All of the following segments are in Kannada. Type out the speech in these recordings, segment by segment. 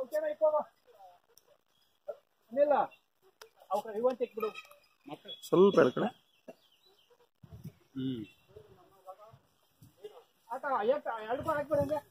ಅವಕ್ಕೇನ ಇಕ್ಕೋವ ಇಲ್ಲ ಅವಕ್ಕ ಇವಂತ ಇಕ್ಬಿಡು ಸ್ವಲ್ಪ ಎಳ್ಕಡೆ ಆಟ ಎತ್ತ ಎರಡು ರೂಪಾಯಿ ಹಾಕ್ಬಿಡಿ ಹಂಗೆ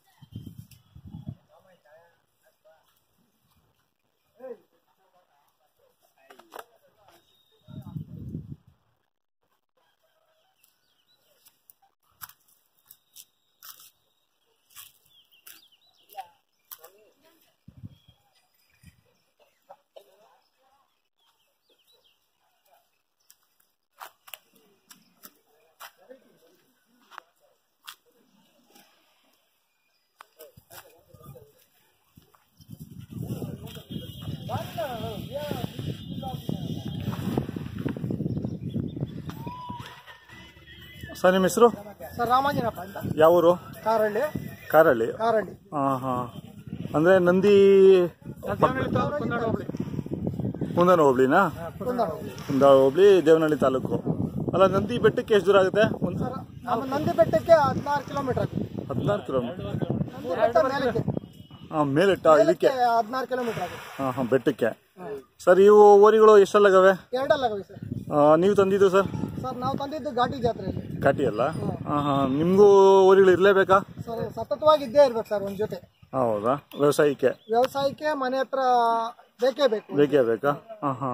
ಸರ್ ನಿಮ್ಮ ಹೆಸರು ಸರ್ ರಾಮಾಂಜನಪ್ಪ ಅಂತ ಯಾವ ಊರು ಕಾರಳ್ಳಿ ಕಾರಳ್ಳಿ ಕಾರಳ್ಳಿ ಹಾಂ ಹಾಂ ಅಂದರೆ ನಂದಿ ಕುಂದನ ಹೋಬ್ಳಿನಾ ಕುಂದಾಣ ಕುಂದಾಳ ಹೋಬ್ಳಿ ದೇವನಹಳ್ಳಿ ತಾಲೂಕು ಅಲ್ಲ ನಂದಿ ಬೆಟ್ಟಕ್ಕೆ ಎಷ್ಟು ದೂರ ಆಗುತ್ತೆ ಒಂದು ಸರ್ ನಮ್ಮ ನಂದಿ ಬೆಟ್ಟಕ್ಕೆ ಹದಿನಾರು ಕಿಲೋಮೀಟರ್ ಆಗುತ್ತೆ ಹದಿನಾರು ಕಿಲೋಮೀಟರ್ ನಂದಿ ಬೆಟ್ಟ ಮೇಲಕ್ಕೆ ಹಾಂ ಮೇಲಿಟ್ಟ ಇದಕ್ಕೆ ಹದಿನಾರು ಕಿಲೋಮೀಟರ್ ಆಗುತ್ತೆ ಹಾಂ ಹಾಂ ಬೆಟ್ಟಕ್ಕೆ ಸರ್ ಇವು ಓರಿಗಳು ಎಷ್ಟಲ್ಲಾಗವೆ ಎರಡಲ್ಲಾಗವೆ ಸರ್ ನೀವು ತಂದಿದ್ದು ಸರ್ ಸರ್ ನಾವು ತಂದಿದ್ದು ಘಾಟಿ ಜಾತ್ರೆಯಲ್ಲಿ ಕಾಟಿ ಅಲ್ಲ ಹಾಂ ಹಾಂ ನಿಮಗೂ ಓರಿಗಳು ಇರಲೇಬೇಕಾ ಸರ್ ಸತತವಾಗಿ ಇದ್ದೇ ಇರ್ಬೇಕು ಸರ್ ಒಂದು ಜೊತೆ ಹೌದಾ ವ್ಯವಸಾಯಕ್ಕೆ ವ್ಯವಸಾಯಕ್ಕೆ ಮನೆ ಹತ್ರ ಬೇಕೇ ಬೇಕು ಬೇಕೇ ಬೇಕಾ ಹಾಂ ಹಾಂ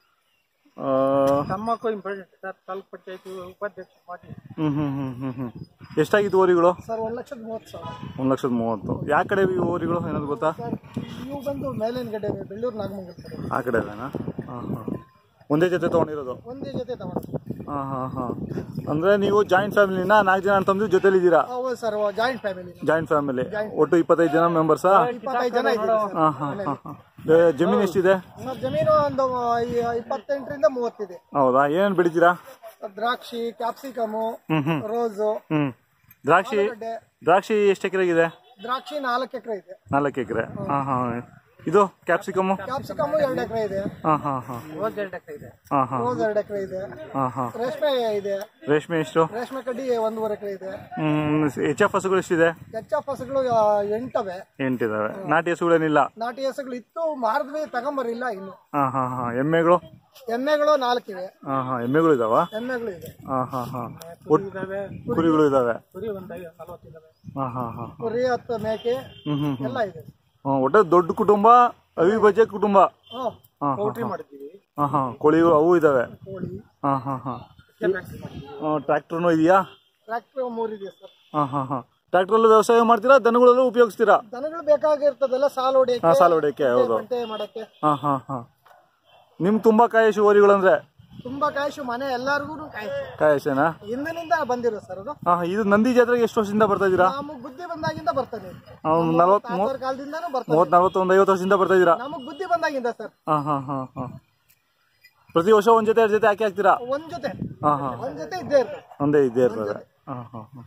ತಮ್ಮಕ್ಕೂ ಇಂಪಾರ್ಟೆಂಟ್ ಸರ್ ತಾಲೂಕ್ ಪಂಚಾಯತ್ ಉಪಾಧ್ಯಕ್ಷ ಮಾಡಿ ಹ್ಞೂ ಹ್ಞೂ ಹ್ಞೂ ಹ್ಞೂ ಹ್ಞೂ ಎಷ್ಟಾಗಿತ್ತು ಓರಿಗಳು ಸರ್ ಒಂದು ಲಕ್ಷದ ಮೂವತ್ತು ಸಾವಿರ ಒಂದು ಲಕ್ಷದ ಮೂವತ್ತು ಯಾವ ಕಡೆ ಇವು ಓರಿಗಳು ಏನಾದ್ರು ಗೊತ್ತಾ ಸರ್ ಇವು ಬಂದು ಮೇಲಿನಗಡೆ ಬೆಳ್ಳೂರು ನಾಗಮಂಗಲ ಕಡೆ ಆ ಕಡೆ ಅಲ್ಲೇನಾ ಹಾಂ ಹಾಂ ಒಂದೇ ಜೊತೆ ತೊಗೊಂಡಿರೋದು ಒಂದೇ ಜೊತೆ ತಗೊಂಡು ಹಾಂ ಹಾಂ ಹಾಂ ಅಂದರೆ ನೀವು ಜಾಯಿಂಟ್ ಫ್ಯಾಮಿಲಿನ ನಾಲ್ಕು ಜನ ತಮ್ಮದು ಜೊತೆಲಿದ್ದೀರಾ ಹೌದು sir joint family joint family ಒಟ್ಟು ಇಪ್ಪತ್ತೈದು ಜನ ಮೆಂಬರ್ಸಾ ಇಪ್ಪತ್ತೈದು ಜನ ಇದ್ದೀವಿ ಸರ್ ಹಾಂ ಹಾಂ ಹಾಂ ಹಾಂ ಜಮೀನು ಎಷ್ಟಿದೆ ಸರ್ ಜಮೀನು ಒಂದು ಈ- ಇಪ್ಪತ್ತೆಂಟರಿಂದ ಮೂವತ್ತಿದೆ ಹೌದಾ ಏನೇನು ಬೆಳಿತೀರಾ ದ್ರಾಕ್ಷಿ ಕ್ಯಾಪ್ಸಿಕಮು ಹ್ಞೂ ಹ್ಞೂ ರೋಸು ಹ್ಞೂ ದ್ರಾಕ್ಷಿ ಆಲೂಗಡ್ಡೆ ದ್ರಾಕ್ಷಿ ಎಷ್ಟು ಎಕರೆಗಿದೆ ದ್ರಾಕ್ಷಿ ನಾಲ್ಕು ಎಕರೆ ಇದೆ ನಾಲ್ಕು ಎಕರೆ ಹಾಂ ಹಾಂ ಇದು ಕ್ಯಾಪ್ಸಿಕಮ್ಮು ಕ್ಯಾಪ್ಸಿಕಮು ಎರಡು ಎಕರೆ ಇದೆ ಹಾಂ ಹಾಂ ಹಾಂ ರೋಸ್ ಎರಡು ಎಕರೆ ಇದೆ ಹಾಂ ಹಾಂ ರೋಸ್ ಎರಡು ಎಕರೆ ಇದೆ ಹಾಂ ಹಾಂ ರೇಷ್ಮೆ ಇದೆ ರೇಷ್ಮೆ ಎಷ್ಟು ರೇಷ್ಮೆ ಕಡ್ಡಿ ಒಂದೂವರೆ ಎಕರೆ ಇದೆ ಹ್ಮ್, ಎಚ್ ಎಫ್ ಹಸುಗಳು ಎಷ್ಟಿದೆ ಕೆಚ್ಚ ಫಸಗಳು ಎಂಟವೆ ಎಂಟಿದಾವೆ ನಾಟಿ ಹಸುಗಳೇನಿಲ್ಲ ನಾಟಿ ಹಸುಗಳು ಇತ್ತು ಮಾರಿದ್ವಿ ತಗೊಂಬರಿಲ್ಲ ಇನ್ನು ಹಾಂ ಹಾಂ ಹಾಂ ಎಮ್ಮೆಗಳು ಎಮ್ಮೆಗಳು ನಾಲ್ಕಿವೆ ಹಾಂ ಹಾಂ ಎಮ್ಮೆಗಳು ಇದಾವ ಎಮ್ಮೆಗಳು ಇದೆ ಹಾಂ ಹಾಂ ಹಾಂ ಕುರಿಗಳು ಇದಾವೆ ಕುರಿ ಒಂದು ನಲವತ್ತಿದ್ದಾವೆ ಹಾಂ ಹಾಂ ಹಾಂ ಕುರಿ ಹತ್ತು ಮೇಕೆ ಹ್ಮ್ ಹ್ಮ್ ಹ್ಮ್ ಎಲ್ಲ ಇದೆ ಹಾಂ ಒಟ್ಟೆ ದೊಡ್ಡ ಕುಟುಂಬ ಅವಿಭಜ್ಯ ಕುಟುಂಬ ಹ್ಮ್ ಹಾಂ ಪೌಲ್ಟ್ರಿ ಮಾಡಿದ್ದೀವಿ ಹಾಂ ಹಾಂ ಕೋಳಿಗಳು ಅವು ಇದಾವೆ ಕೋಳಿ ಹಾಂ ಹಾಂ ಹಾಂ ಫ್ಯಾಕ್ಟ್ರಿ ಮಾಡಿದ್ದೀವಿ ಟ್ರ್ಯಾಕ್ಟರ್ನು ಇದೆಯಾ ಟ್ರ್ಯಾಕ್ಟರ್ ಮೂರಿದೆ ಸರ್ ಹಾಂ ಹಾಂ ಹಾಂ ಟ್ರ್ಯಾಕ್ಟ್ರಲ್ಲೂ ವ್ಯವಸಾಯ ಮಾಡ್ತೀರಾ ದನಗಳಲ್ಲೂ ಉಪಯೋಗಿಸ್ತೀರಾ ದನಗಳು ಬೇಕಾಗಿರ್ತದಲ್ಲ ಸಾಲು ಹೊಡಿಯಕ್ಕೆ ಹಾಂ ಸಾಲು ಹೊಡೆಯಕ್ಕೆ ಹೌದು ಗಂಟೆ ಮಾಡಕ್ಕೆ ಹಾಂ ಹಾಂ ಹಾಂ ನಿಮ್ಗೆ ತುಂಬಾ ಕಾಯಶು ಓರಿಗಳಂದ್ರೆ ತುಂಬಾ ಕಾಯಿಸು ಮನೆ ಎಲ್ಲಾರ್ಗು ಕಾಯಿಸು ಕಾಯಶೇನಾ ಹಿಂದಿನಿಂದ ಬಂದಿರೋ ಸರ್ ಅದು ಹಾಂ ಇದು ನಂದಿ ಜಾತ್ರೆಗೆ ಎಷ್ಟು ವರ್ಷದಿಂದ ಬರ್ತಾ ಇದ್ದೀರಾ ನಮಗ್ ಬುದ್ಧಿ ಬಂದಾಗಿಂದ ಬರ್ತಾನೆ ನಲ್ವತ್ ತಾತರ ಕಾಲದಿಂದಾನು ಬರ್ತಾನೆ ಮೂವತ್ ನಲ್ವತ್ತೊಂದು ಐವತ್ತು ವರ್ಷದಿಂದ ಬರ್ತಾ ಇದ್ದೀರಾ ನಮಗ್ ಬುದ್ಧಿ ಬಂದಾಗಿಂದ ಸರ್ ಹಾಂ ಹಾಂ ಹಾಂ ಹಾಂ ಪ್ರತಿ ವರ್ಷ ಒಂದ್ ಜೊತೆ ಎರಡು ಜೊತೆ ಹಾಕಿ ಹಾಕ್ತೀರಾ ಒಂದ್ ಜೊತೆ ಹಾಂ ಹಾಂ ಒಂದ್ ಜೊತೆ ಇದ್ದೇ ಇರ್ತದೆ ಒಂದೇ ಇದ್ದೇ ಇರ್ತದೆ ಹಾಂ ಹಾಂ ಹಾಂ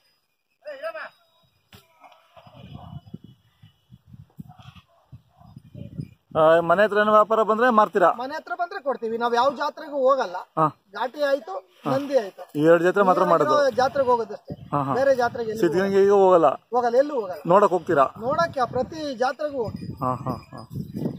ಆ, ಮನೆ ಹತ್ರ ಏನೋ ವ್ಯಾಪಾರ ಬಂದ್ರೆ ಮಾರ್ತೀರಾ ಮನೆ ಹತ್ರ ಬಂದ್ರೆ ಕೊಡ್ತೀವಿ ನಾವ್ ಯಾವ ಜಾತ್ರೆಗೂ ಹೋಗಲ್ಲ ಹಾಂ ಘಾಟಿ ಆಯ್ತು ನಂದಿ ಆಯ್ತು ಈ ಎರಡು ಜಾತ್ರೆ ಮಾತ್ರ ಮಾಡೋದು ಇರೋ ಜಾತ್ರೆಗೆ ಹೋಗೋದಷ್ಟೇ ಹಾಂ ಹಾಂ ಬೇರೆ ಜಾತ್ರೆಗೆ ಎಲ್ಲೂ ಸಿದ್ಧಗಂಗೆಗೆ ಹೋಗಲ್ಲ ಹೋಗಲ್ಲ ಎಲ್ಲೂ ಹೋಗಲ್ಲ ನೋಡಕ್ ಹೋಗ್ತೀರಾ ನೋಡಕ್ಕೆ ಪ್ರತಿ ಜಾತ್ರೆಗೂ ಹೋಗ್ತೀವಿ ಹಾಂ ಹಾಂ ಹಾಂ